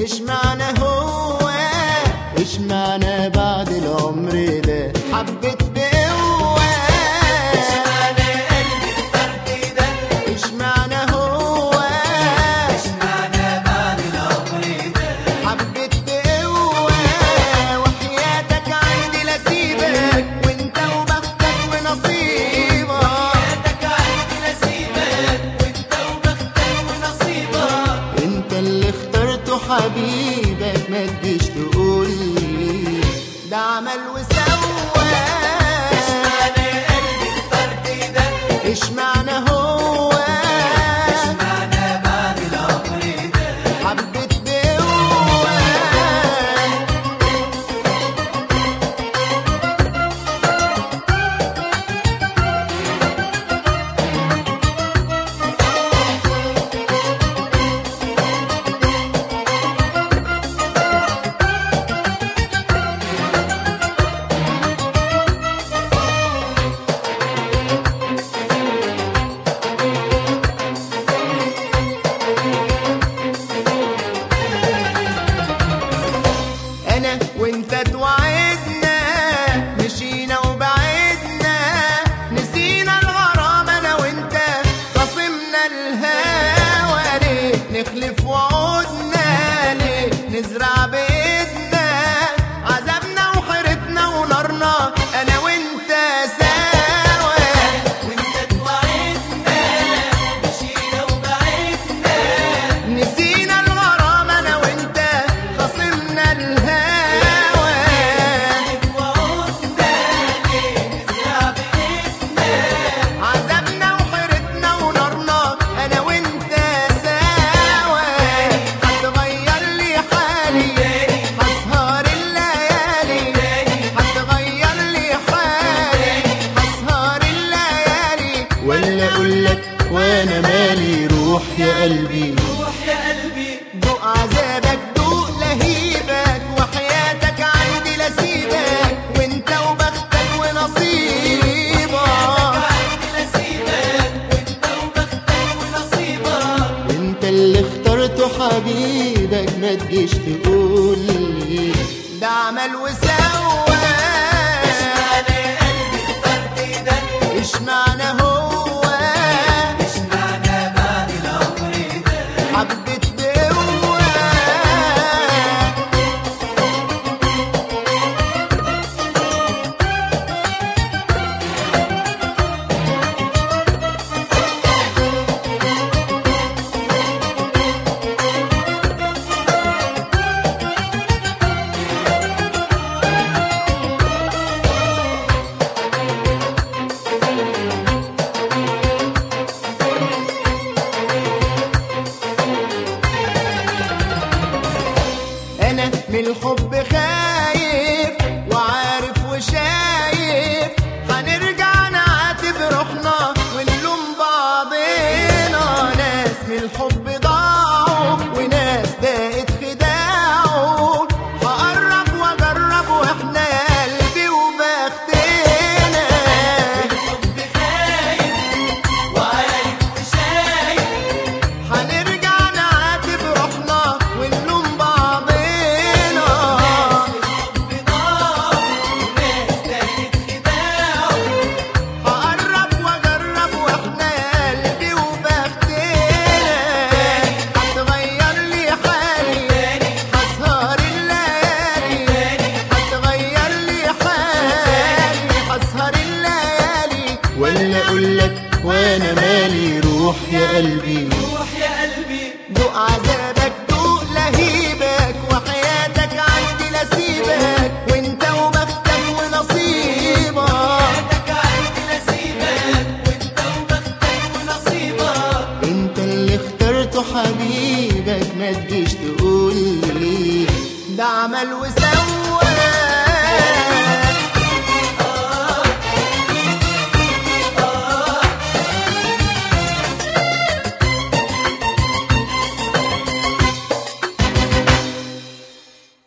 اشمعنى هو اشمعنى بعد العمر ده حبيت بقوة اشمعنى قلبي اخترت ده اشمعنى هو اشمعنى بعد العمر ده حبيت بقوة وحياتك عندي لسيبك وانت وبختك ونصيبك حياتك عندي نسيبك وانت وبختك ونصيبك انت اللي اخترته حبيبك ما تجيش تقولي ده عمل وسوى اشمعنى قلبي اخترت ده اشمعنى هو اشمعنى بعد العمر ده حبيت بقوة انا وانت توعدنا مشينا وبعدنا نسينا الغرام انا وانت خصمنا الهوى ليه نخلف وعودنا ليه نزرع بيتنا عذابنا وحيرتنا ونارنا انا وانت سوا وانت توعدنا مشينا وبعدنا نسينا الغرام انا وانت خصمنا الهوى وعودنا ليه نزرع بإيدنا عذابنا وحيرتنا ونارنا انا وانت سوا هتغير لي حالي هسهر الليالي هتغير لي حالي هسهر الليالي ولا اقول لك وانا مالي روح يا قلبي روح يا قلبي دوق عذابك دوق لهيبك وحياتك عندي لسيبك وانت وبختك ونصيبك عندي نسيبك وانت وبختك ونصيبك انت اللي اخترته حبيبك ما تجيش تقولي ده عمل وسوى اشمعنى قلبي اخترت ده اشمعنى هو اشمعنى بعد العمر ده حبيت بقوة انا من الحب خايف وعارف وشايف هنرجع نعاتب روحنا ونلوم بعضنا ناس من الحب ضاعوا وناس دقت خداعه هقرب واجرب واحنا يا قلبي وبختنا الحب خايف وعارف وشايف هنرجع نعاتب روحنا ونلوم بعضنا الحب ضاع وناس تاهت خداعه هقرب واجرب واحنا يا قلبي وبختنا هتغير لي حالي هسهر الليالي هتغير لي حالي هسهر الليالي ولا اقول لك وانا مالي روح يا قلبي روح يا قلبي دوق عذابك دوق لهيبك وحياتك عندي لسيبك وانت وبختك ونصيبك حياتك عندي نسيبك وانت وبختك ونصيبك انت اللي اخترته حبيبك ما تجيش تقولي ده عمل وسوى